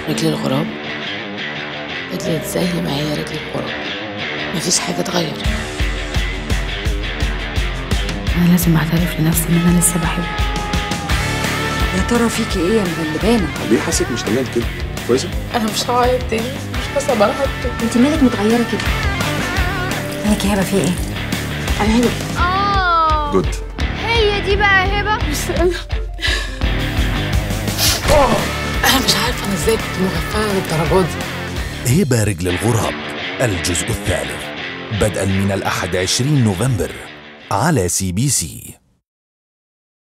رجل الغراب فضلت زي ما هي رجل الغراب مفيش حاجة اتغير أنا لازم أعترف لنفسي إن أنا لسه بحبه يا ترى فيكي ايه يا مغلبانه ليه حاسك مش تمام كده كويسه أنا مش هعيط تاني مش هسيب على حد انت مالك متغيره كده مالك يا هبه في ايه انا هبه اه جود هي دي بقى هبه أنا مش عارفة أنا إزاي كنت مغفلة للدرجة دي هبة رجل الغراب الجزء الثالث بدءا من الأحد عشرين نوفمبر على سي بي سي